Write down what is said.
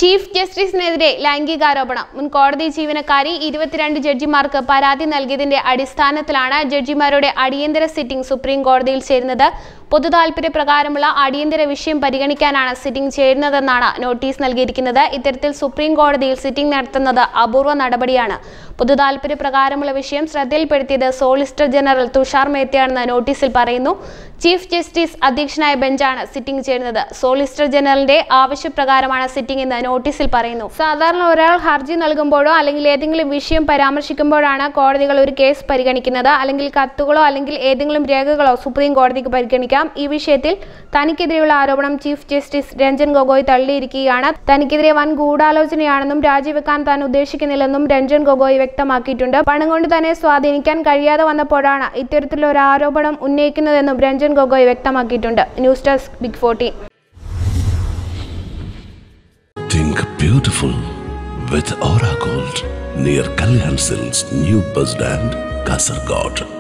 Chief ജസ്റ്റിസിനെതിരെ ലൈംഗികാരോപണം മുൻ കോടതി ജീവനക്കാരി ഇരുപത്തിരണ്ട് ജഡ്ജിമാർക്ക് പരാതി നൽകിയതിന്റെ അടിസ്ഥാനത്തിലാണ് ജഡ്ജിമാരുടെ അടിയന്തര സിറ്റിംഗ് സുപ്രീം കോടതിയിൽ ചേരുന്നത് പൊതുതാൽപര്യ പ്രകാരമുള്ള അടിയന്തര വിഷയം പരിഗണിക്കാനാണ് സിറ്റിംഗ് ചേരുന്നതെന്നാണ് നോട്ടീസ് നൽകിയിരിക്കുന്നത് ഇത്തരത്തിൽ സുപ്രീം കോടതിയിൽ സിറ്റിംഗ് നടത്തുന്നത് അപൂർവ നടപടിയാണ് പൊതുതാൽപര്യ പ്രകാരമുള്ള വിഷയം ശ്രദ്ധയിൽപ്പെടുത്തിയത് സോളിസിറ്റർ ജനറൽ തുഷാർ മേത്തയാണെന്ന് നോട്ടീസിൽ പറയുന്നു ചീഫ് ജസ്റ്റിസ് അധ്യക്ഷനായ ബെഞ്ചാണ് സിറ്റിംഗ് ചേരുന്നത് സോളിസിറ്റർ ജനറലിന്റെ ആവശ്യപ്രകാരമാണ് സിറ്റിംഗ് എന്ന് നോട്ടീസിൽ പറയുന്നു സാധാരണ ഒരാൾ ഹർജി നൽകുമ്പോഴോ അല്ലെങ്കിൽ ഏതെങ്കിലും വിഷയം പരാമർശിക്കുമ്പോഴാണ് കോടതികൾ ഒരു കേസ് പരിഗണിക്കുന്നത് അല്ലെങ്കിൽ കത്തുകളോ അല്ലെങ്കിൽ ഏതെങ്കിലും രേഖകളോ സുപ്രീം കോടതിക്ക് പരിഗണിക്കാം ഈ വിഷയത്തിൽ തനിക്കെതിരെയുള്ള ആരോപണം ചീഫ് ജസ്റ്റിസ് രഞ്ജൻ ഗൊഗോയ് തള്ളിയിരിക്കുകയാണ് തനിക്കെതിരെ വൻ ഗൂഢാലോചനയാണെന്നും രാജിവെക്കാൻ താൻ ഉദ്ദേശിക്കുന്നില്ലെന്നും രഞ്ജൻ ഗൊഗോയ് വ്യക്തമാക്കിയിട്ടുണ്ട് പണം കൊണ്ട് തന്നെ സ്വാധീനിക്കാൻ കഴിയാതെ വന്നപ്പോഴാണ് ഇത്തരത്തിലുള്ള ഒരു ആരോപണം ഉന്നയിക്കുന്നതെന്നും രഞ്ജൻ ഗൊഗോയ് വ്യക്തമാക്കിയിട്ടുണ്ട് news desk big forty Think beautiful with Aura Gold near Kalyan Silks, New Bus Stand, Kasargod.